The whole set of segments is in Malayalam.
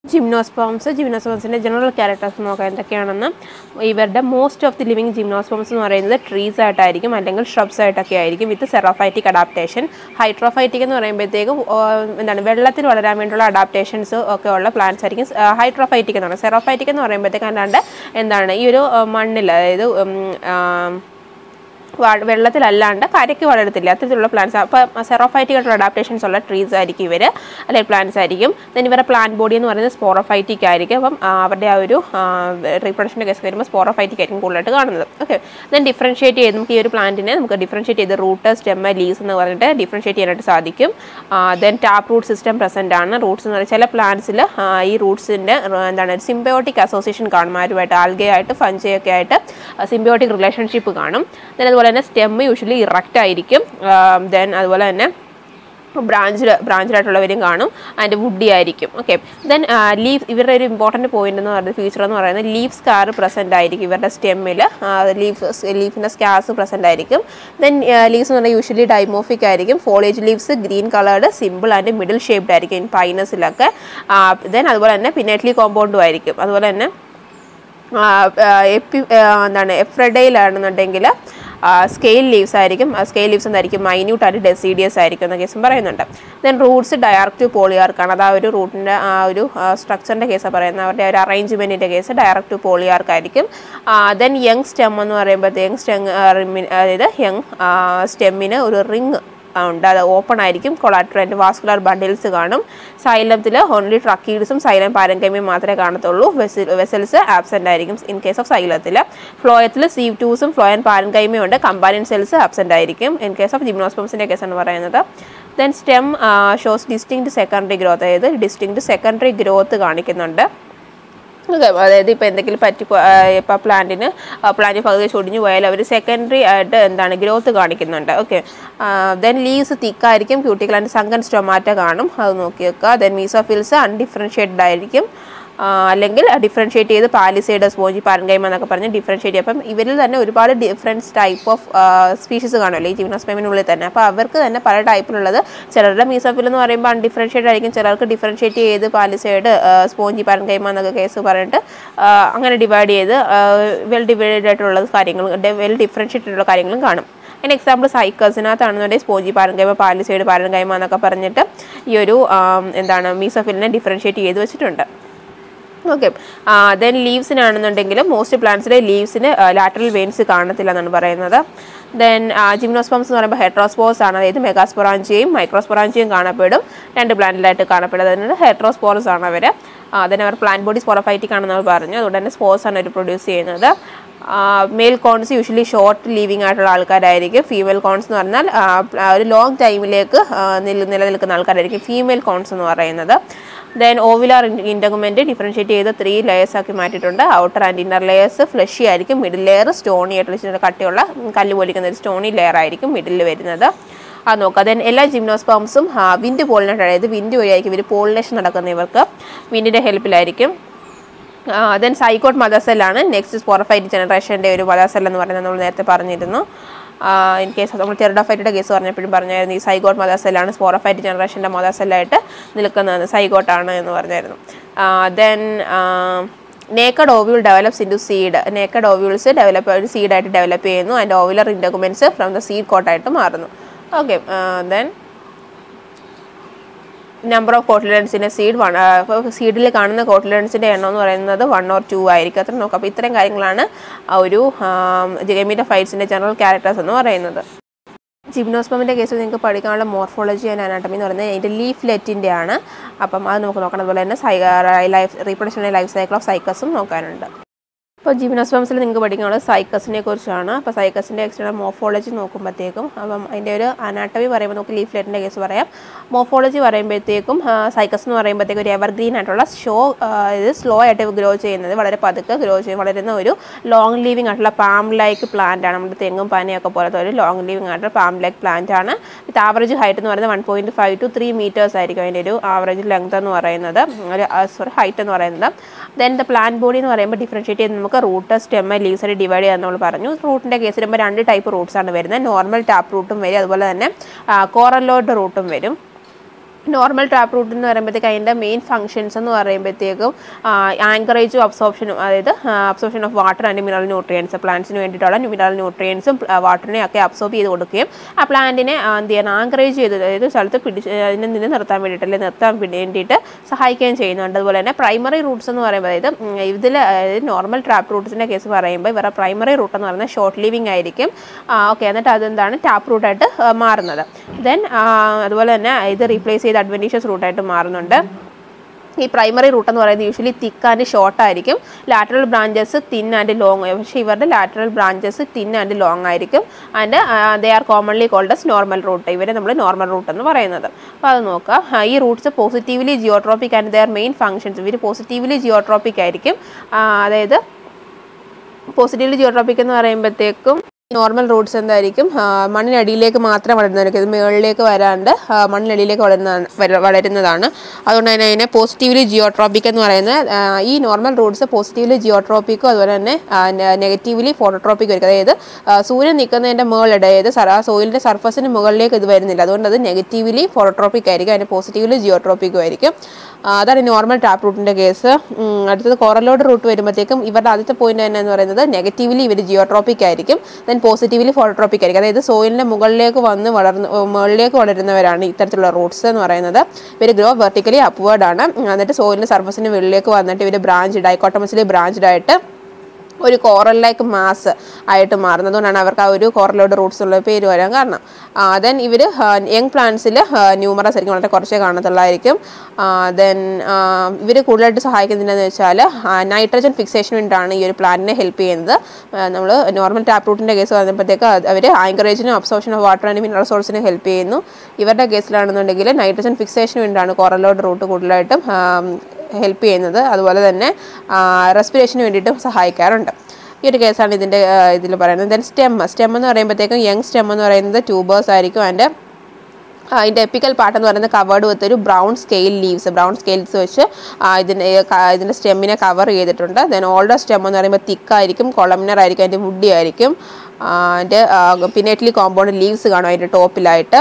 ജിംനോസ്പോംസ് ജിംനോസ്പോംസിൻ്റെ ജനറൽ ക്യാരക്ടേഴ്സ് നോക്കാം എന്തൊക്കെയാണെന്ന് ഇവരുടെ most of the living gymnosperms എന്ന് പറയുന്നത് ട്രീസ് ആയിട്ടായിരിക്കും അല്ലെങ്കിൽ ഷ്രബ്സ് ആയിട്ടൊക്കെ ആയിരിക്കും വിത്ത് സെറോഫൈറ്റിക് അഡാപ്റ്റേഷൻ ഹൈഡ്രോഫൈറ്റിക് എന്ന് പറയുമ്പോഴത്തേക്കും ആ, എന്താണ് വെള്ളത്തിൽ വളരാൻ വേണ്ടിയുള്ള അഡാപ്റ്റേഷൻസ് ഒക്കെ ഉള്ള പ്ലാന്റ്സ് ആയിരിക്കും ഹൈഡ്രോഫൈറ്റിക് എന്ന് പറയുന്നത് സെറോഫൈറ്റിക് എന്ന് പറയുമ്പോഴത്തേക്കും അല്ലാണ്ട് എന്താണ് ഈ ഒരു ആ, മണ്ണിൽ അതായത് ഉം, ആ, വാ- വെള്ളത്തിലല്ലാണ്ട് കരയ്ക്ക് വളരത്തില്ല അത്തരത്തിലുള്ള പ്ലാന്റ്സ് അപ്പോൾ സെറോഫൈറ്റിക് ആയിട്ടുള്ള അഡാപ്റ്റേഷൻസ് ഉള്ള ട്രീസ് ആയിരിക്കും ഇവർ അല്ലെങ്കിൽ പ്ലാന്റ്സ് ആയിരിക്കും ദെൻ ഇവരുടെ പ്ലാന്റ് ബോഡി എന്ന് പറയുന്നത് സ്പോറോഫൈറ്റിക് ആയിരിക്കും അപ്പം ആ, അവരുടെ ആ ഒരു റീപ്രൊഡക്ഷൻ്റെ കേസ് വരുമ്പോൾ സ്പോറോഫൈറ്റിക് ആയിരിക്കും കൂടുതലായിട്ട് കാണുന്നത് ഓക്കെ ദെൻ ഡിഫറൻഷിയേറ്റ് ചെയ്ത് നമുക്ക് ഈ ഒരു പ്ലാന്റിനെ നമുക്ക് ഡിഫറൻഷിയേറ്റ് ചെയ്ത് റൂട്ട് സ്റ്റെമ്മ ലീവ്സ് എന്ന് പറഞ്ഞിട്ട് ഡിഫറൻഷിയേറ്റ് ചെയ്യാനായിട്ട് സാധിക്കും then tap root system present ആണ് റൂട്ട്സ് എന്ന് പറയുന്നത് ചില പ്ലാന്റ്സിൽ ഈ റൂട്ട്സിൻ്റെ എന്താണ് സിംബയോട്ടിക് അസോസിയേഷൻ കാണും ആരുമായിട്ട് ആൽഗയായിട്ട് ഫഞ്ചയൊക്കെ ആയിട്ട് സിംബയോട്ടിക് റിലേഷൻഷിപ്പ് കാണും ദെൻ അതുപോലെ തന്നെ സ്റ്റെം യൂഷ്വലി ഇറക്റ്റ് ആയിരിക്കും ദെൻ അതുപോലെ തന്നെ ബ്രാഞ്ച് ബ്രാഞ്ചിലായിട്ടുള്ളവരും കാണും അതിൻ്റെ വുഡി ആയിരിക്കും ഓക്കെ ദെൻ ലീവ് ഇവരുടെ ഒരു ഇമ്പോർട്ടൻറ്റ് പോയിന്റ് എന്ന് പറയുന്നത് ഫീച്ചർ എന്ന് പറയുന്നത് ലീഫ് സ്കാർ പ്രസൻ്റ് ആയിരിക്കും ഇവരുടെ സ്റ്റെമ്മിൽ ലീഫ് ലീഫിൻ്റെ സ്കാർസ് പ്രസൻ്റ് ആയിരിക്കും ദെൻ ലീവ്സ് എന്ന് പറഞ്ഞാൽ യൂഷ്വലി ഡൈമോഫിക് ആയിരിക്കും foliage leaves green coloured simple and needle shaped ആയിരിക്കും ഇൻ പൈനസിലൊക്കെ ദെൻ അതുപോലെ തന്നെ പിന്നറ്റ്ലി കോമ്പൗണ്ടും ആയിരിക്കും അതുപോലെ തന്നെ എപ്പി എന്താണ് എഫ്രഡയിലാണെന്നുണ്ടെങ്കിൽ സ്കെയിൽ ലീവ്സ് ആയിരിക്കും സ്കെയിൽ ലീവ്സ് എന്തായിരിക്കും മൈന്യൂട്ട് ആയിട്ട് ഡെസീഡിയസ് ആയിരിക്കും എന്ന കേസും പറയുന്നുണ്ട് ദെൻ റൂട്ട്സ് ഡയറക്റ്റ് പോളിയാർക്കാണ് അത് ആ ഒരു റൂട്ടിൻ്റെ ആ ഒരു സ്ട്രക്ചറിൻ്റെ കേസ് പറയുന്നത് അവരുടെ ആ ഒരു അറേഞ്ച്മെൻറ്റിൻ്റെ കേസ് ഡയറക്റ്റ് പോളിയാർക്ക് ആയിരിക്കും ദെൻ യങ് സ്റ്റെം എന്ന് പറയുമ്പോഴത്തേക്കും സ്റ്റെം അതായത് യങ് സ്റ്റെമ്മിന് ഒരു റിങ് ഉണ്ട് അത് ഓപ്പൺ ആയിരിക്കും കൊളാട്രൻ്റ് വാസ്കുലർ ബണ്ടിൽസ് കാണും സൈലത്തിൽ ഓൺലി ട്രക്കീഡ്സും സൈലം പാരങ്കമ്യം മാത്രമേ കാണത്തുള്ളൂ വെസിൽ വെസൽസ് ആബ്സെൻ്റ് ആയിരിക്കും ഇൻ കേസ് ഓഫ് സൈലത്തിൽ ഫ്ലോയത്തിൽ സീവ് ടൂസും ഫ്ലോയൻ പാരങ്കൈമയും ഉണ്ട് കമ്പാനിയൻ സെൽസ് ആബ്സെൻ്റ് ആയിരിക്കും ഇൻ കേസ് ഓഫ് ജിംനോസ്പോംസിൻ്റെ കേസാണ് പറയുന്നത് then stem shows distinct secondary growth അതായത് ഡിസ്റ്റിങ്ക്ട് സെക്കൻഡറി ഗ്രോത്ത് കാണിക്കുന്നുണ്ട് ഓക്കെ അതായത് ഇപ്പോൾ എന്തെങ്കിലും പറ്റി ഇപ്പോൾ പ്ലാന്റിന് പ്ലാന്റ് പകുതി ചൊടിഞ്ഞു പോയാൽ അവർ സെക്കൻഡറി ആയിട്ട് എന്താണ് ഗ്രോത്ത് കാണിക്കുന്നുണ്ട് ഓക്കെ ദെൻ ലീവ്സ് തിക്കായിരിക്കും ക്യൂട്ടിക്കൽ ആൻഡ് സങ്കൻ സ്റ്റൊമാറ്റ കാണും അത് നോക്കി വെക്കുക ദെൻ മീസോഫിൽസ് അൺഡിഫറൻഷിയേറ്റഡ് ആയിരിക്കും ആ, അല്ലെങ്കിൽ ഡിഫറൻഷിയേറ്റ് ചെയ്ത് പാലിസൈഡ് സ്പോഞ്ചി പാരൻകൈമ എന്നൊക്കെ പറഞ്ഞ് ഡിഫറൻഷിയേറ്റ് ചെയ്യും അപ്പം ഇവരിൽ തന്നെ ഒരുപാട് ഡിഫറൻസ് ടൈപ്പ് ഓഫ് സ്പീഷീസ് കാണുമല്ലോ ഈ ജീവനോസ്പെമിനുള്ളിൽ തന്നെ അപ്പോൾ അവർക്ക് തന്നെ പല ടൈപ്പിലുള്ളത് ചിലരുടെ മീസോഫിൽ എന്ന് പറയുമ്പോൾ അൺഡിഫറൻഷിയേറ്റഡ് ആയിരിക്കും ചിലർക്ക് ഡിഫറൻഷിയേറ്റ് ചെയ്ത് പാലിസൈഡ് സ്പോഞ്ചി പാരൻകൈമ എന്നൊക്കെ കേസ് പറഞ്ഞിട്ട് ആ, അങ്ങനെ ഡിവൈഡ് ചെയ്ത് വെൽ ഡിവൈഡഡ് ആയിട്ടുള്ള കാര്യങ്ങളും വെൽ ഡിഫറൻഷിയേറ്റഡ് ആയിട്ടുള്ള കാര്യങ്ങളും കാണും അതിന് എക്സാമ്പിൾ സൈക്കസിനകത്താണെന്നുണ്ടെങ്കിൽ സ്പോഞ്ചി പാരൻകൈമ പാലിസൈഡ് പാരൻകൈമ എന്നൊക്കെ പറഞ്ഞിട്ട് ഈ ഒരു ആം, എന്താണ് മീസോഫിലിനെ ഡിഫറൻഷിയേറ്റ് ചെയ്ത് വെച്ചിട്ടുണ്ട് ഓക്കെ ദെൻ ലീവ്സിനാണെന്നുണ്ടെങ്കിലും മോസ്റ്റ് പ്ലാന്റ്സിലെ ലീവ്സിന് ലാറ്ററൽ വെയിൻസ് കാണത്തില്ല എന്നാണ് പറയുന്നത് ദെൻ ജിംനോസ്പോംസ് എന്ന് പറയുമ്പോൾ ഹെട്രോസ്പോർസ് ആണ് അതായത് മെഗാസ്പൊറാഞ്ചിയും മൈക്രോസ്പൊറാഞ്ചിയും കാണപ്പെടും രണ്ട് പ്ലാന്റിലായിട്ട് കാണപ്പെടുന്നത് അതിന് ഹെട്രോസ്പോറസ് ആണ് അവർ ദെൻ അവർ പ്ലാന്റ് ബോഡി സ്പോറഫൈറ്റിക് ആണെന്ന് അവർ പറഞ്ഞു അതുകൊണ്ട് തന്നെ സ്പോർസ് ആണ് അവർ പ്രൊഡ്യൂസ് ചെയ്യുന്നത് male cones usually short living ആയിട്ടുള്ള ആൾക്കാരായിരിക്കും ഫീമെയിൽ കോൺസ് എന്ന് പറഞ്ഞാൽ ആ, ആ, ഒരു ലോങ് ടൈമിലേക്ക് നിലനിൽക്കുന്ന ആൾക്കാരായിരിക്കും ഫീമെയിൽ കോൺസ് എന്ന് പറയുന്നത് ദെൻ ഓവിലാർ ഇൻഡഗുമെൻറ്റ് ഡിഫറൻഷിയേറ്റ് ചെയ്ത് ത്രീ ലെയേഴ്സ് ആക്കി മാറ്റിയിട്ടുണ്ട് outer and inner layers fleshy ആയിരിക്കും മിഡിൽ ലെയർ സ്റ്റോണി ആയിട്ടുള്ള ഇച്ചിരി കട്ടിയുള്ള ഉം, കല്ല് പോലിക്കുന്ന ഒരു സ്റ്റോണി ലെയർ ആയിരിക്കും മിഡിൽ വരുന്നത് അത് നോക്കുക ദെൻ എല്ലാ ജിംനോസ്പോംസും വിൻഡ് പോളിനേഷൻ അതായത് വിൻഡ് വഴിയായിരിക്കും ഇവർ പോളിനേഷൻ നടക്കുന്ന ഇവർക്ക് വിൻഡിൻ്റെ ഹെൽപ്പിലായിരിക്കും ദെൻ സൈക്കോട്ട് മദർസെല്ലാണ് നെക്സ്റ്റ് സ്പോറഫൈറ്റ് ജനറേഷൻ്റെ ഒരു മദർസെൽ എന്ന് പറയുന്നത് നമ്മൾ നേരത്തെ പറഞ്ഞിരുന്നു ഇൻ കേസ് നമ്മൾ ടെറഡോഫൈറ്റിയുടെ കേസ് പറഞ്ഞപ്പോഴും പറഞ്ഞായിരുന്നു ഈ സൈഗോട്ട് മദർസെല്ലാണ് സ്പോറഫൈറ്റ് ജനറേഷൻ്റെ മദർസെല്ലായിട്ട് നിൽക്കുന്നത് സൈഗോട്ടാണ് എന്ന് പറഞ്ഞായിരുന്നു then naked ovule develops into seed naked ovules develop ഒരു സീഡായിട്ട് ഡെവലപ്പ് ചെയ്യുന്നു and ovular integuments from the seed കോട്ടായിട്ട് മാറുന്നു ഓക്കെ ദെൻ നമ്പർ ഓഫ് കോട്ടിലൻസിൻ്റെ സീഡ് വൺ സീഡിൽ കാണുന്ന കോട്ടിലൻസിൻ്റെ എണ്ണം എന്ന് പറയുന്നത് വൺ ഓർ ടു ആയിരിക്കും അത്ര നോക്കാം അപ്പോൾ ഇത്രയും കാര്യങ്ങളാണ് ആ ഒരു ജഗമീറ്റ ഫൈറ്റ്സിൻ്റെ ജനറൽ ക്യാരക്ടേഴ്സ് എന്ന് പറയുന്നത് ജിംനോസ്പമിൻ്റെ കേസിൽ നിങ്ങൾക്ക് പഠിക്കാനുള്ള മോർഫോളജി ആൻഡ് അനാട്ടമി എന്ന് പറയുന്നത് അതിൻ്റെ ലീഫ്ലെറ്റിൻ്റെ ആണ് അപ്പം അത് നമുക്ക് നോക്കണം അതുപോലെ തന്നെ സൈ ലൈഫ് റീപ്രൊഡക്ഷൻ്റെ ലൈഫ് സൈക്കിൾ ഓഫ് സൈക്കസും നോക്കാനുണ്ട് അപ്പോൾ ജിംനോസ്പംസിൽ നിങ്ങൾക്ക് പഠിക്കാനുള്ളത് സൈക്കസിനെ കുറിച്ചാണ് അപ്പോൾ സൈക്കസിൻ്റെ എക്സ്റ്റേണൽ മോർഫോളജി നോക്കുമ്പോഴത്തേക്കും അപ്പം അതിൻ്റെ ഒരു അനാട്ടമി പറയുമ്പോൾ നമുക്ക് ലീഫ്ലെറ്റിൻ്റെ കേസ് പറയാം മോർഫോളജി പറയുമ്പോഴത്തേക്കും സൈക്കസ് എന്ന് പറയുമ്പോഴത്തേക്കും ഒരു എവർഗ്രീൻ ആയിട്ടുള്ള ഷോ ഇത് സ്ലോ ആയിട്ട് ഗ്രോ ചെയ്യുന്നത് വളരെ പതുക്കെ ഗ്രോ ചെയ്യും വളരുന്ന ഒരു ലോങ് ലീവിങ് ആയിട്ടുള്ള പാം ലൈക്ക് പ്ലാന്റ് ആണ് നമ്മുടെ തെങ്ങും പനയൊക്കെ പോലത്തെ ഒരു ലോങ് ലീവിങ് ആയിട്ടുള്ള പാം ലൈക്ക് പ്ലാന്റ് ആണ് വിത്ത് ആവറേജ് ഹൈറ്റ് എന്ന് പറയുന്നത് one point five two three metres ആയിരിക്കും അതിൻ്റെ ഒരു ആവറേജ് ലെങ്ത് എന്ന് പറയുന്നത് ഒരു സോറി ഹൈറ്റ് എന്ന് പറയുന്നത് ദെൻ ദ പ്ലാന്റ് ബോഡി എന്ന് പറയുമ്പോൾ ഡിഫറൻഷ്യേറ്റ് ചെയ്ത് നമുക്ക് റൂട്ട് സ്റ്റെം ലീവ്സ് ആയിട്ട് ഡിവൈഡ് ചെയ്യാൻ നമ്മൾ പറഞ്ഞു റൂട്ടിൻ്റെ കേസിൽ വരുമ്പോൾ രണ്ട് ടൈപ്പ് റൂട്ട്സ് ആണ് വരുന്നത് നോർമൽ ടാപ്പ് റൂട്ടും വരും അതുപോലെ തന്നെ കോറലോഡ് റൂട്ടും വരും നോർമൽ ട്രാപ്പ് റൂട്ട് എന്ന് പറയുമ്പോഴത്തേക്ക് അതിൻ്റെ മെയിൻ ഫങ്ഷൻസ് എന്ന് പറയുമ്പോഴത്തേക്കും ആങ്കറേജും അബ്സോർപ്ഷനും അതായത് absorption of water and mineral nutrients പ്ലാന്റ്സിന് വേണ്ടിയിട്ടുള്ള മിനറൽ ന്യൂട്രിയൻസും വാട്ടറിനെ ഒക്കെ അബ്സോർബ് ചെയ്ത് കൊടുക്കുകയും ആ പ്ലാന്റിനെ എന്ത് ചെയ്യണം ആങ്കറേജ് ചെയ്ത് അതായത് സ്ഥലത്ത് പിടിച്ച് അതിനെ നിന്ന് നിർത്താൻ വേണ്ടിയിട്ട് അല്ലെങ്കിൽ നിർത്താൻ വേണ്ടിയിട്ട് സഹായിക്കുകയും ചെയ്യുന്നുണ്ട് അതുപോലെ തന്നെ പ്രൈമറി റൂട്ട്സ് എന്ന് പറയുമ്പോൾ അതായത് ഇതിൽ നോർമൽ ട്രാപ്പ് റൂട്ട്സിൻ്റെ കേസ് പറയുമ്പോൾ ഇവരുടെ പ്രൈമറി റൂട്ട് എന്ന് പറയുന്നത് ഷോർട്ട് ലിവിങ് ആയിരിക്കും ഓക്കെ എന്നിട്ട് അതെന്താണ് ടാപ്പ് റൂട്ടായിട്ട് മാറുന്നത് ദെൻ അതുപോലെ തന്നെ ഇത് റീപ്ലേസ് ചെയ്ത് അഡ്വൻറ്റീഷ്യസ് റൂട്ടായിട്ട് മാറുന്നുണ്ട് ഈ പ്രൈമറി റൂട്ട് എന്ന് പറയുന്നത് യൂഷ്വലി തിക്ക് ആൻഡ് ഷോർട്ട് ആയിരിക്കും lateral branches thin and long പക്ഷേ ഇവരുടെ lateral branches thin and long ആയിരിക്കും and they are commonly called as normal root ഇവരെ നമ്മൾ നോർമൽ റൂട്ട് എന്ന് പറയുന്നത് അപ്പോൾ അത് നോക്കുക ആ, ഈ roots positively geotropic and their main functions ഇവർ പോസിറ്റീവ്ലി ജിയോട്രോപ്പിക് ആയിരിക്കും ആ, അതായത് പോസിറ്റീവ്ലി ജിയോട്രോപ്പിക് എന്ന് പറയുമ്പോഴത്തേക്കും നോർമൽ റൂട്ട്സ് എന്തായിരിക്കും ആ, മണ്ണിനടിയിലേക്ക് മാത്രം വളരുന്നതായിരിക്കും ഇത് മുകളിലേക്ക് വരാണ്ട് ആ, മണ്ണിനടിയിലേക്ക് വളരുന്നതാണ് വര- വളരുന്നതാണ് അതുകൊണ്ട് തന്നെ അതിനെ പോസിറ്റീവ്ലി ജിയോട്രോപ്പിക് എന്ന് പറയുന്നത് ആ, ഈ നോർമൽ റൂട്ട്സ് പോസിറ്റീവ്ലി ജിയോട്രോപ്പിക്കും അതുപോലെ തന്നെ നെഗറ്റീവ്ലി ഫോട്ടോട്രോപ്പിക്കും ആയിരിക്കും അതായത് ആ, സൂര്യൻ നിൽക്കുന്നതിൻ്റെ മുകളിൽ അതായത് സർ- ആ സോയിലിൻ്റെ സർഫസിന് മുകളിലേക്ക് ഇത് വരുന്നില്ല അതുകൊണ്ട് അത് നെഗറ്റീവ്ലി ഫോട്ടോട്രോപ്പിക് ആയിരിക്കും അതിന് പോസിറ്റീവ്ലി ജിയോട്രോപ്പിക്കും ആയിരിക്കും ആ, അതാണ് നോർമൽ ടാപ്പ് റൂട്ടിൻ്റെ കേസ് ഉം, അടുത്തത് കോറലോഡ് റൂട്ട് വരുമ്പോഴത്തേക്കും ഇവരുടെ ആദ്യത്തെ പോയിന്റ് തന്നെ എന്ന് പറയുന്നത് നെഗറ്റീവ്ലി ഇവർ ജിയോട്രോപ്പിക് ആയിരിക്കും ദെൻ പോസിറ്റീവ്ലി ഫോട്ടോട്രോപ്പിക് ആയിരിക്കും അതായത് സോയിലിൻ്റെ മുകളിലേക്ക് വന്ന് വളർന്ന് ഏർ മുകളിലേക്ക് വളരുന്നവരാണ് ഇത്തരത്തിലുള്ള റൂട്ട്സ് എന്ന് പറയുന്നത് ഇവർ ഗ്രോ വെർട്ടിക്കലി അപ്വേർഡ് ആണ് ഉം, എന്നിട്ട് സോയിലിൻ്റെ സർഫസിന് വെളിയിലേക്ക് വന്നിട്ട് ഇവർ ബ്രാഞ്ച് ഡൈക്കോട്ടമസിലി ബ്രാഞ്ച്ഡ് ആയിട്ട് ഒരു കോറൽ ലൈക്ക് മാസ് ആയിട്ട് മാറുന്നത് അതുകൊണ്ടാണ് അവർക്ക് ആ ഒരു കോറലോട് റൂട്ട്സ് ഉള്ള പേര് വരാൻ കാരണം ദെൻ ഇവർ യങ് പ്ലാന്റ്സിൽ ന്യൂമറസ് ആയിരിക്കും വളരെ കുറച്ചേ കാണത്തുള്ളായിരിക്കും ദെൻ ഇവർ കൂടുതലായിട്ട് സഹായിക്കുന്നതെന്ന് വെച്ചാൽ നൈട്രജൻ ഫിക്സേഷന് വേണ്ടിയിട്ടാണ് ഈ ഒരു പ്ലാന്റിനെ ഹെൽപ്പ് ചെയ്യുന്നത് നമ്മൾ നോർമൽ ടാപ്പ് റൂട്ടിൻ്റെ കേസ് വന്നപ്പോഴത്തേക്ക് അവർ ആങ്കറേജിനും absorption of water and mineral സോഴ്സിനും ഹെൽപ്പ് ചെയ്യുന്നു ഇവരുടെ കേസിലാണെന്നുണ്ടെങ്കിൽ നൈട്രജൻ ഫിക്സേഷന് വേണ്ടിയിട്ടാണ് കോറലോഡ് റൂട്ട് കൂടുതലായിട്ടും ഹെൽപ്പ് ചെയ്യുന്നത് അതുപോലെ തന്നെ റെസ്പിറേഷന് വേണ്ടിയിട്ടും സഹായിക്കാറുണ്ട് ഈ ഒരു കേസാണ് ഇതിൻ്റെ ഇതിൽ പറയുന്നത് ദെൻ സ്റ്റെം സ്റ്റെം എന്ന് പറയുമ്പോഴത്തേക്കും യങ് സ്റ്റെം എന്ന് പറയുന്നത് ട്യൂബേഴ്സ് ആയിരിക്കും അതിൻ്റെ അതിൻ്റെ എപ്പിക്കൽ പാർട്ട് എന്ന് പറയുന്നത് കവേർഡ് വിത്ത് ഒരു brown scale leaves brown scales വെച്ച് ആ, ഇതിൻ്റെ ക- ഇതിൻ്റെ സ്റ്റെമ്മിനെ കവർ ചെയ്തിട്ടുണ്ട് ദെൻ ഓൾഡർ സ്റ്റെം എന്ന് പറയുമ്പോൾ തിക്കായിരിക്കും കൊളമിനർ ആയിരിക്കും അതിൻ്റെ വുഡി ആയിരിക്കും ആ, അതിൻ്റെ പിന്നേറ്റ്ലി കോമ്പൗണ്ട് ലീവ്സ് കാണും അതിൻ്റെ ടോപ്പിലായിട്ട്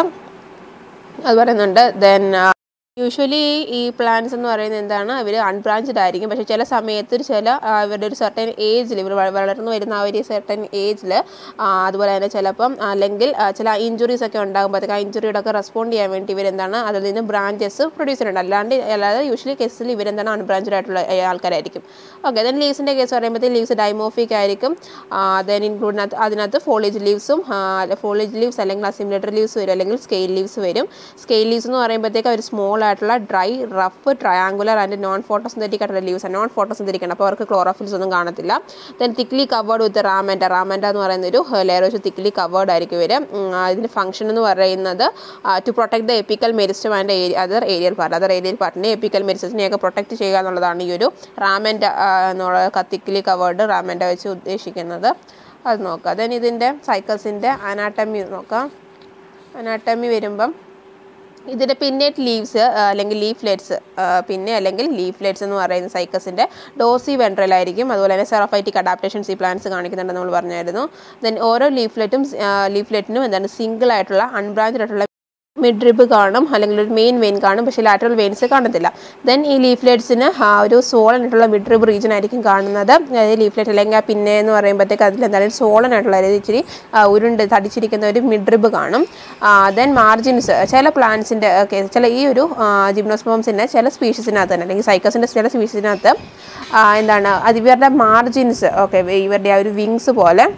അത് പറയുന്നുണ്ട് ദെൻ യൂഷ്വലി ഈ പ്ലാന്റ്സ് എന്ന് പറയുന്നത് എന്താണ് അവർ അൺബ്രാഞ്ച്ഡ് ആയിരിക്കും പക്ഷേ ചില സമയത്ത് ഒരു ചില ആ, ഇവരുടെ ഒരു സർട്ടൻ ഏജിൽ ഇവർ വ- വളർന്നു വരുന്ന ആ ഒരു സർട്ടൻ ഏജിൽ അതുപോലെ തന്നെ ചിലപ്പം അല്ലെങ്കിൽ ആ, ചില ഇഞ്ചുറീസ് ഒക്കെ ഉണ്ടാകുമ്പോഴത്തേക്ക് ആ ഇഞ്ചുറിയുടെ ഒക്കെ റെസ്പോണ്ട് ചെയ്യാൻ വേണ്ടി ഇവരെന്താണ് അതിൽ നിന്ന് ബ്രാഞ്ചസ് പ്രൊഡ്യൂസ് ചെയ്യുന്നുണ്ട് അല്ലാണ്ട് അല്ലാതെ യൂഷ്വലി കേസിൽ ഇവരെന്താണ് അൺബ്രാഞ്ച്ഡ് ആയിട്ടുള്ള ഏ, ആൾക്കാരായിരിക്കും ഓക്കെ ദെൻ ലീവ്സിൻ്റെ കേസ് പറയുമ്പോഴത്തേക്ക് ലീവ്സ് ഡൈമോഫിക് ആയിരിക്കും ദെൻ ഇൻക്ലൂഡ് അതിനകത്ത് ഫോളേജ് ലീവ്സും ഫോളേജ് ലീവ്സ് അല്ലെങ്കിൽ അസിമുലേറ്റർ ലീവ്സ് വരും അല്ലെങ്കിൽ സ്കെയിൽ ലീവ്സ് വരും സ്കെയിൽ ലീവ്സ് എന്ന് പറയുമ്പോഴത്തേക്ക് ഒരു സ്മോൾ ആയിട്ടുള്ള dry rough triangular and non photosynthetic ആയിട്ടുള്ള ലീവ്സ് നോൺ ഫോട്ടോസിന്തറ്റിക് ആണ് അപ്പോൾ അവർക്ക് ക്ലോറോഫിൽസ് ഒന്നും കാണത്തില്ല then thickly covered with ramenta ramenta എന്ന് പറയുന്ന ഒരു ലെയർ വെച്ച് തിക്ലി കവേർഡ് ആയിരിക്കും ഇവർ ഇതിൻ്റെ ഫംഗ്ഷൻ എന്ന് പറയുന്നത് to protect the apical meristem and other aerial part other aerial പാർട്ടിനെ എപ്പിക്കൽ മെരിസ്റ്റത്തിനെയൊക്കെ പ്രൊട്ടക്ട് ചെയ്യുക എന്നുള്ളതാണ് ഈ ഒരു റാമൻഡ എന്നുള്ള തിക്ലി കവേർഡ് റാമൻഡ വെച്ച് ഉദ്ദേശിക്കുന്നത് അത് നോക്കാം ദെൻ ഇതിൻ്റെ സൈക്കിൾസിൻ്റെ അനാട്ടമി നോക്കാം അനാട്ടമി വരുമ്പം ഇതിൻ്റെ പിന്നേറ്റ് ലീവ്സ് അല്ലെങ്കിൽ ലീഫ്ലെറ്റ്സ് പിന്നെ അല്ലെങ്കിൽ ലീഫ്ലെറ്റ്സ് എന്ന് പറയുന്ന സൈക്കസിൻ്റെ ഡോസി വെൻട്രലായിരിക്കും അതുപോലെ തന്നെ സെറഫൈറ്റിക് അഡാപ്റ്റേഷൻസ് ഈ പ്ലാന്റ്സ് കാണിക്കുന്നുണ്ടെന്ന് നമ്മൾ പറഞ്ഞായിരുന്നു ദെൻ ഓരോ ലീഫ്ലെറ്റും ലീഫ്ലെറ്റിനും എന്താണ് സിംഗിൾ ആയിട്ടുള്ള അൺബ്രാഞ്ച്ഡ് ആയിട്ടുള്ള മിഡ് റിബ് കാണും അല്ലെങ്കിൽ ഒരു മെയിൻ വെയിൻ കാണും പക്ഷേ ലാറ്ററൽ വെയിൻസ് കാണത്തില്ല ദെൻ ഈ ലീഫ്ലെറ്റ്സിന് ആ ഒരു സോളൻ ആയിട്ടുള്ള മിഡ് റിബ് റീജിയൻ ആയിരിക്കും കാണുന്നത് അതായത് ലീഫ്ലെറ്റ് അല്ലെങ്കിൽ ആ പിന്നെ എന്ന് പറയുമ്പോഴത്തേക്ക് അതിൽ എന്തായാലും സോളൻ ആയിട്ടുള്ള അതായത് ഇച്ചിരി ആ, ഉരുണ്ട് തടിച്ചിരിക്കുന്ന ഒരു മിഡ് റിബ് കാണും ദെൻ മാർജിൻസ് ചില പ്ലാന്റ്സിൻ്റെ ഒക്കെ ചില ഈ ഒരു ജിംനോസ്പോംസിൻ്റെ ചില സ്പീഷീസിനകത്ത് തന്നെ അല്ലെങ്കിൽ സൈക്കസിൻ്റെ ചില സ്പീഷീസിനകത്ത് എന്താണ് അത് ഇവരുടെ മാർജിൻസ് ഓക്കെ ഇവരുടെ ആ ഒരു വിങ്സ് പോലെ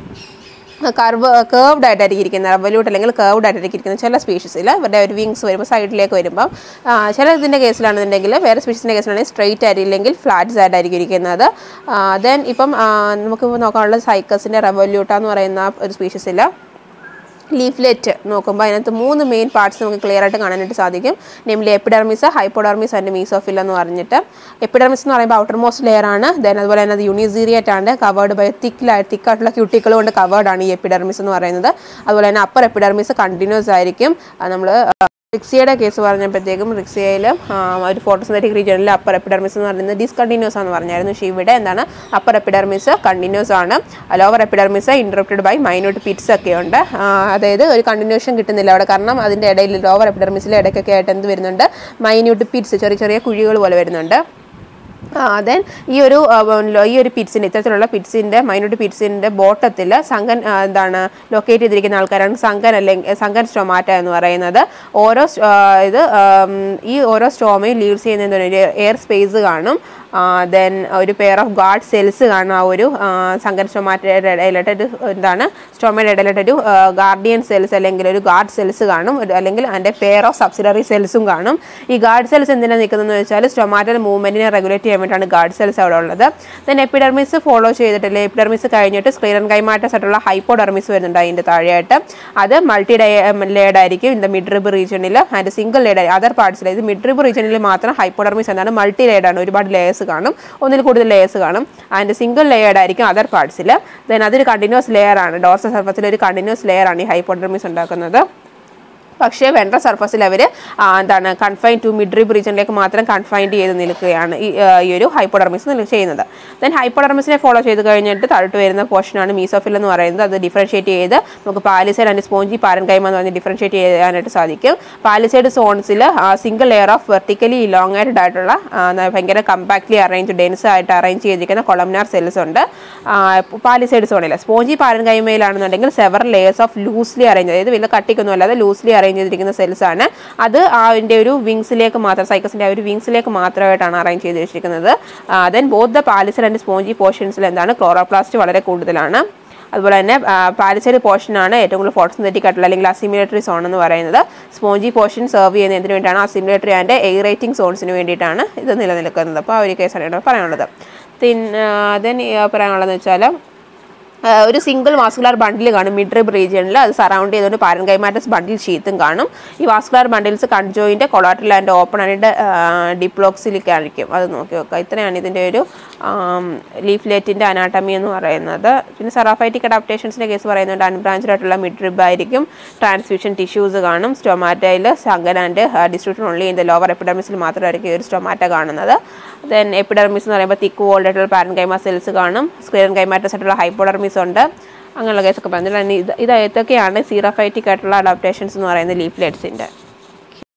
കർവ് കേർവ്ഡ് ആയിട്ടായിരിക്കും ഇരിക്കുന്നത് റവല്യൂട്ട് അല്ലെങ്കിൽ കേർവ്ഡ് ആയിട്ടായിരിക്കും ഇരിക്കുന്നത് ചില സ്പീഷീസിൽ ഇവരുടെ ഒരു വിങ്സ് വരുമ്പോൾ സൈഡിലേക്ക് വരുമ്പോൾ ആ, ചില ഇതിൻ്റെ കേസിലാണെന്നുണ്ടെങ്കിൽ വേറെ സ്പീഷീസിൻ്റെ കേസിലാണെങ്കിൽ സ്ട്രെയിറ്റ് ആയിട്ടില്ലെങ്കിൽ ഫ്ലാറ്റ്സ് ആയിട്ടായിരിക്കും ഇരിക്കുന്നത് ദെൻ ഇപ്പം ആ, നമുക്ക് നോക്കാനുള്ള സൈക്കസിൻ്റെ റവല്യൂട്ട എന്ന് പറയുന്ന ആ ഒരു സ്പീഷീസിൽ ലീഫ്ലെറ്റ് നോക്കുമ്പോൾ അതിനകത്ത് മൂന്ന് മെയിൻ പാർട്സ് നമുക്ക് ക്ലിയർ ആയിട്ട് കാണാനായിട്ട് സാധിക്കും namely epidermis hypodermis and mesophyll എന്ന് പറഞ്ഞിട്ട് എപ്പിഡർമിസ് എന്ന് പറയുമ്പോൾ ഔട്ടർ മോസ്റ്റ് ലെയർ ആണ് ദെൻ അതുപോലെ തന്നെ അത് യൂണിസീരിയറ്റ് ആണ് കവേർഡ് ബൈ തിക്കിലായി തിക്കായിട്ടുള്ള ക്യൂട്ടിക്കൾ കൊണ്ട് കവേർഡ് ആണ് ഈ എപ്പിഡർമിസ് എന്ന് പറയുന്നത് അതുപോലെ തന്നെ അപ്പർ എപ്പിഡർമിസ് കണ്ടിന്യൂസ് ആയിരിക്കും നമ്മൾ റിക്സിയയുടെ കേസ് പറഞ്ഞപ്പോഴത്തേക്കും റിക്സിയയിൽ ഒരു ഫോട്ടോസിന്തറ്റിക് റീജിയനിൽ അപ്പർ എപ്പിഡർമിസ് എന്ന് പറയുന്നത് ഡിസ്കണ്ടിന്യൂസ് ആണെന്ന് പറഞ്ഞായിരുന്നു പക്ഷേ ഇവിടെ എന്താണ് അപ്പർ എപ്പിഡർമിസ് കണ്ടിന്യൂസ് ആണ് lower epidermis interrupted by minute pits ഒക്കെ ഉണ്ട് ആ, അതായത് ഒരു കണ്ടിന്യൂഷൻ കിട്ടുന്നില്ല അവിടെ കാരണം അതിൻ്റെ ഇടയിൽ ലോവർ എപ്പിഡർമിസിലെ ഇടയ്ക്കൊക്കെ ആയിട്ട് എന്ത് വരുന്നുണ്ട് മൈന്യൂട്ട് പിറ്റ്സ് ചെറിയ ചെറിയ കുഴികൾ പോലെ വരുന്നുണ്ട് ദെൻ ഈ ഒരു ആ, ലോ- ഈ ഒരു പിറ്റ്സിൻ്റെ ഇത്തരത്തിലുള്ള പിറ്റ്സിൻ്റെ മൈനോട്ട് പിറ്റ്സിൻ്റെ ബോട്ടത്തിൽ സംഘൻ ആ, എന്താണ് ലൊക്കേറ്റ് ചെയ്തിരിക്കുന്ന ആൾക്കാരാണ് സംഘൻ അല്ലെങ്കിൽ സംഘൻ സ്റ്റൊമാറ്റ എന്ന് പറയുന്നത് ഓരോ സ്- ആ, ഇത് ആം, ഈ ഓരോ സ്റ്റോമയും ലീവ്സ് ചെയ്യുന്ന ഒരു എയർ സ്പേസ് കാണും ദെൻ ഒരു പെയർ ഓഫ് ഗാർഡ് സെൽസ് കാണും ആ ഒരു ആ, സംഘൻ സ്റ്റൊമാറ്റയുടെ ഇടയിലായിട്ട് ഒരു എന്താണ് സ്റ്റോമയുടെ ഇടയിലായിട്ട് ഒരു ഗാർഡിയൻ സെൽസ് അല്ലെങ്കിൽ ഒരു ഗാർഡ് സെൽസ് കാണും ഒരു- അല്ലെങ്കിൽ അതിൻ്റെ പെയർ ഓഫ് സബ്സിഡറി സെൽസും കാണും ഈ ഗാർഡ് സെൽസ് എന്തിനാണ് നിൽക്കുന്നതെന്ന് വെച്ചാൽ സ്റ്റൊമാറ്റൽ മൂവ്മെൻറ്റിനെ റെഗുലേറ്റ് ചെയ്യാൻ വേണ്ടിയിട്ടാണ് ഗാർഡ് സെൽസ് അവിടെ ഉള്ളത് ദെൻ എപ്പിഡർമിസ് ഫോളോ ചെയ്തിട്ടില്ലേ എപ്പിഡർമിസ് കഴിഞ്ഞിട്ട് സ്ക്രീൻ കൈമാറ്റസ് ആയിട്ടുള്ള ഹൈപ്പോഡർമിസ് വരുന്നുണ്ട് അതിൻ്റെ താഴെയായിട്ട് അത് മൾട്ടി ഡയ ലേഡ് ആയിരിക്കും ഇൻ ദ മിഡ് റിബ് റീജിയനിൽ ആൻഡ് സിംഗിൾ ലേഡ് അതർ പാർട്സിൽ ഇത് മിഡ് റിബ് റീജിയനിൽ മാത്രം ഹൈപ്പോഡർമിസ് എന്താണ് മൾട്ടി ലേഡ് ആണ് ഒരുപാട് ലേയേഴ്സ് കാണും ഒന്നിൽ കൂടുതൽ ലേയേഴ്സ് കാണും അതിൻ്റെ സിംഗിൾ ലെയർഡ് ആയിരിക്കും അതർ പാർട്സിൽ ദെൻ അതൊരു കണ്ടിന്യൂസ് ലെയർ ആണ് ഡോർസൽ സർഫസിൽ ഒരു കണ്ടിന്യൂസ് ലെയർ ആണ് ഈ ഹൈപ്പോഡർമിസ് ഉണ്ടാക്കുന്നത് പക്ഷേ വെൻട്രൽ സർഫസിൽ അവർ എന്താണ് കൺഫൈൻ ടു മിഡ് റിബ് റീജിയനിലേക്ക് മാത്രം കൺഫൈൻഡ് ചെയ്ത് നിൽക്കുകയാണ് ഈ ആ, ഈ ഒരു ഹൈപ്പോഡർമിസ് ചെയ്യുന്നത് ദെൻ ഹൈപ്പോഡർമിസിനെ ഫോളോ ചെയ്ത് കഴിഞ്ഞിട്ട് താഴോട്ട് വരുന്ന പോർഷനാണ് മീസോഫിൽ എന്ന് പറയുന്നത് അത് ഡിഫറൻഷിയേറ്റ് ചെയ്ത് നമുക്ക് പാലിസൈഡ് ആൻഡ് സ്പോഞ്ചി പാരൻകൈമ എന്ന് പറഞ്ഞ് ഡിഫറൻഷിയേറ്റ് ചെയ്യാനായിട്ട് സാധിക്കും പാലിസൈഡ് സോൺസിൽ single layer of vertically elongated ആയിട്ടുള്ള ആ, ന- ഭയങ്കര കമ്പാക്ട്ലി അറേഞ്ച് ഡെൻസ് ആയിട്ട് അറേഞ്ച് ചെയ്തിരിക്കുന്ന കൊളംനാർ സെൽസ് ഉണ്ട് പാലിസൈഡ് സോണിൽ സ്പോഞ്ചി പാരൻകൈമയിലാണെന്നുണ്ടെങ്കിൽ several layers of loosely arrange അതായത് വലിയ കട്ടിക്കൊന്നും അല്ലാതെ ലൂസ്ലി അറേഞ്ച് ചെയ്തിരിക്കുന്ന സെൽസ് ആണ് അത് അതിൻ്റെ ഒരു വിങ്സിലേക്ക് മാത്രം സൈക്കസിൻ്റെ ആ ഒരു വിങ്സിലേക്ക് മാത്രമായിട്ടാണ് അറേഞ്ച് ചെയ്ത് വെച്ചിരിക്കുന്നത് then both the palisade and spongy പോർഷൻസിൽ എന്താണ് ക്ലോറോപ്ലാസ്റ്റ് വളരെ കൂടുതലാണ് അതുപോലെ തന്നെ പാലിസൈഡ് പോർഷനാണ് ഏറ്റവും കൂടുതൽ ഫോട്ടോസിന്തറ്റിക് ആയിട്ടുള്ള അല്ലെങ്കിൽ അസിമുലേറ്ററി സോൺ എന്ന് പറയുന്നത് സ്പോഞ്ചി പോർഷൻ സെർവ് ചെയ്യുന്ന എന്തിനു വേണ്ടിയിട്ടാണ് അസിമുലേറ്ററി ആൻഡ് എയറേറ്റിംഗ് സോൺസിന് വേണ്ടിയിട്ടാണ് ഇത് നിലനിൽക്കുന്നത് അപ്പോൾ ആ ഒരു കേസാണ് ഇവിടെ പറയാനുള്ളത് പിന്നെ ദെൻ പറയാനുള്ളതെന്ന് വെച്ചാൽ ആ, ഒരു സിംഗിൾ വാസ്കുലാർ ബണ്ടിൽ കാണും മിഡ് റിബ് റീജിയനിൽ അത് സറൗണ്ട് ചെയ്തുകൊണ്ട് പാരൻകൈമാറ്റസ് ബണ്ടിൽ ഷീത്തും കാണും ഈ vascular bundles conjoint collateral and open and diploxylic ആയിരിക്കും അത് നോക്കി നോക്കുക ഇത്രയാണ് ഇതിൻ്റെ ഒരു ലീഫ്ലെറ്റിൻ്റെ അനാട്ടമി എന്ന് പറയുന്നത് പിന്നെ സെറാഫൈറ്റിക് അഡാപ്റ്റേഷൻസിൻ്റെ കേസ് പറയുന്നുണ്ട് അൺബ്രാഞ്ചഡ് ആയിട്ടുള്ള മിഡ് റിബ് ആയിരിക്കും ട്രാൻസ്ഫ്യൂഷൻ ടിഷ്യൂസ് കാണും സ്റ്റൊമാറ്റയിൽ sunken and distribution only in the lower എപ്പിഡർമിസിൽ മാത്രമായിരിക്കും ഈ ഒരു സ്റ്റൊമാറ്റ കാണുന്നത് ദെൻ എപ്പിഡർമിസ് എന്ന് പറയുമ്പോൾ തിക്ക് വോൾഡ് ആയിട്ടുള്ള പാരൻകൈമ സെൽസ് കാണും സ്ക്രീൻ കൈമാറ്റസ് ആയിട്ടുള്ള ഹൈപ്പോഡർമിസ് ഉണ്ട് അങ്ങനെയുള്ള കേസൊക്കെ പറഞ്ഞിട്ട് ഇത് ഇത് ഇതൊക്കെയാണ് സീറോഫൈറ്റിക് ആയിട്ടുള്ള അഡാപ്റ്റേഷൻസ് എന്ന് പറയുന്നത് ലീഫ്ലെറ്റ്സിൻ്റെ